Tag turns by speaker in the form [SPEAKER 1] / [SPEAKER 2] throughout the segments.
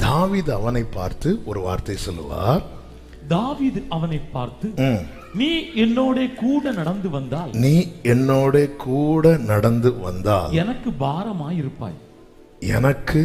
[SPEAKER 1] தாவீது அவனை பார்த்து ஒரு வார்த்தை சொல்லுவார்
[SPEAKER 2] தாவீது அவனை பார்த்து
[SPEAKER 1] "ம்,
[SPEAKER 2] நீ என்னோட கூட நடந்து வந்தால்
[SPEAKER 1] நீ என்னோட கூட நடந்து வந்தால்
[SPEAKER 2] எனக்கு பாரமாய் இருப்பாய்
[SPEAKER 1] எனக்கு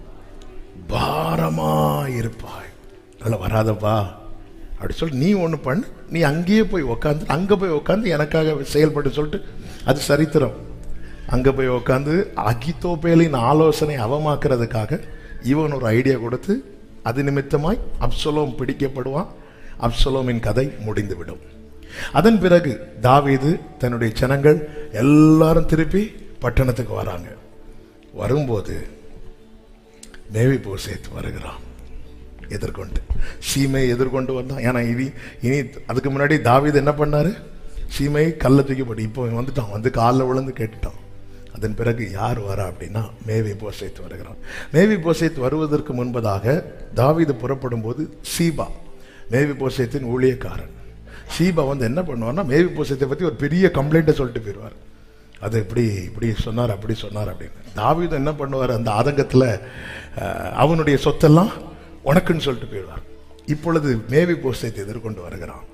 [SPEAKER 1] பாரமாயிருப்பாய் அதில் வராதப்பா அப்படி சொல்லி நீ ஒன்று பண்ணு நீ அங்கேயே போய் உக்காந்து அங்கே போய் உக்காந்து எனக்காக செயல்பட்டு சொல்லிட்டு அது சரித்திரம் அங்கே போய் உக்காந்து அகித்தோப்பேலின் ஆலோசனை அவமாக்குறதுக்காக இவன் ஒரு ஐடியா கொடுத்து அது நிமித்தமாய் அப்சலோம் பிடிக்கப்படுவான் அப்சலோமின் கதை முடிந்துவிடும் அதன் பிறகு தாவீது தன்னுடைய ஜனங்கள் எல்லாரும் திருப்பி பட்டணத்துக்கு வராங்க வரும்போது மேவி போசேத் வருகிறான் எதிர்கொண்டு சீமை எதிர்கொண்டு வந்தான் ஏன்னா இனி இனி அதுக்கு முன்னாடி தாவீது என்ன பண்ணாரு சீமை கல்ல தூக்கி போட்டு இப்போ இவன் வந்துட்டான் வந்து காலில் விழுந்து கேட்டுட்டான் அதன் பிறகு யார் வரா அப்படின்னா மேவி போசேத் வருகிறான் மேவி போசேத் வருவதற்கு முன்பதாக தாவீது புறப்படும் போது சீபா மேவி போசேத்தின் ஊழியக்காரன் சீபா வந்து என்ன பண்ணுவார்னா மேவி போசேத்தை பற்றி ஒரு பெரிய கம்ப்ளைண்ட்டை சொல்லிட்டு போயிடுவார் அது இப்படி இப்படி சொன்னார் அப்படி சொன்னார் அப்படின்னு தாவீது என்ன பண்ணுவார் அந்த ஆதங்கத்தில் அஹ், அவனுடைய சொத்தெல்லாம் உனக்குன்னு சொல்லிட்டு போயிடுவார் இப்பொழுது மேவி போசத்தை எதிர்கொண்டு வருகிறான்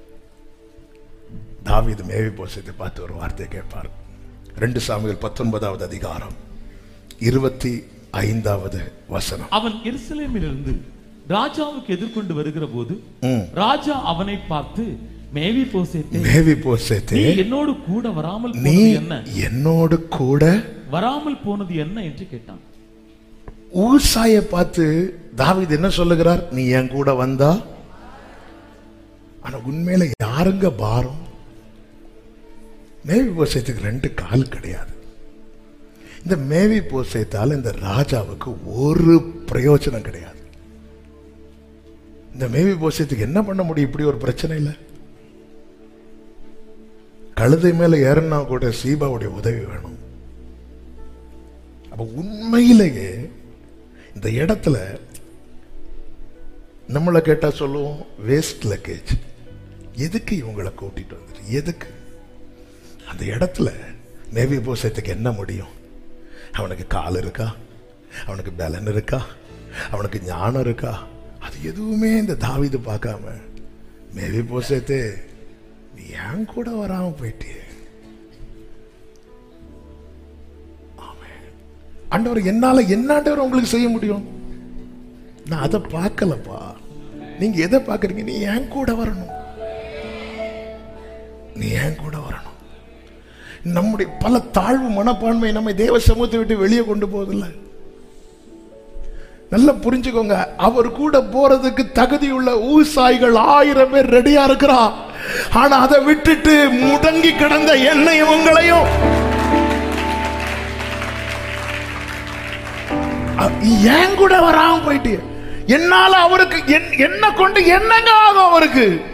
[SPEAKER 1] தாவீது மேவி போசத்தை பார்த்து ஒரு வார்த்தை கேட்பார் ரெண்டு சாமிகள் பத்தொன்பதாவது அதிகாரம் இருபத்தி ஐந்தாவது வசனம்
[SPEAKER 2] அவன் எருசலேமிலிருந்து ராஜாவுக்கு எதிர்கொண்டு வருகிற போது
[SPEAKER 1] ம்.
[SPEAKER 2] ராஜா அவனை பார்த்து மேவி போசேத்தே
[SPEAKER 1] மேவி போசத்தை
[SPEAKER 2] நீ என்னோடு கூட வராமல்
[SPEAKER 1] நீ
[SPEAKER 2] போனது என்ன
[SPEAKER 1] என்னோடு கூட
[SPEAKER 2] வராமல் போனது என்ன என்று கேட்டான்
[SPEAKER 1] ஊசாயை பார்த்து தாவீது என்ன சொல்லுகிறார் நீ என் கூட வந்தா ஆனா உண்மையில யாருங்க பாரம் மேவி போசைத்துக்கு ரெண்டு கால் கிடையாது இந்த மேவி போசைத்தால் இந்த ராஜாவுக்கு ஒரு பிரயோஜனம் கிடையாது இந்த மேவி போசைத்துக்கு என்ன பண்ண முடியும் இப்படி ஒரு பிரச்சனை இல்லை கழுதை மேல ஏறினா கூட சீபாவுடைய உதவி வேணும் அப்ப உண்மையிலேயே இந்த இடத்துல நம்மளை கேட்டா சொல்லுவோம் வேஸ்ட் லக்கேஜ் எதுக்கு இவங்களை கூட்டிட்டு வந்துட்டு எதுக்கு அந்த இடத்துல நேவி போசத்துக்கு என்ன முடியும் அவனுக்கு கால் இருக்கா அவனுக்கு பலன் இருக்கா அவனுக்கு ஞானம் இருக்கா அது எதுவுமே இந்த தாவீது பார்க்காம மேவி போசத்தே நீ ஏன் கூட வராம போயிட்டியே ஆண்டவர் என்னால என்ன ஆண்டவர் உங்களுக்கு செய்ய முடியும் நான் அதை பார்க்கலப்பா நீங்க எதை பார்க்கறீங்க நீ ஏன் கூட வரணும் நீ ஏன் கூட வரணும் நம்முடைய பல தாழ்வு மனப்பான்மை நம்மை தேவ சமூகத்தை விட்டு வெளியே கொண்டு போவதில்லை நல்லா புரிஞ்சுக்கோங்க அவர் கூட போறதுக்கு தகுதியுள்ள ஊசாய்கள் ஆயிரம் பேர் ரெடியா இருக்கிறா ஆனா அதை விட்டுட்டு முடங்கி கிடந்த என்னையும் உங்களையும் அ- ஏன் கூட வராம போயிட்டு என்னால அவருக்கு என்- என்ன கொண்டு என்னங்க ஆகும் அவருக்கு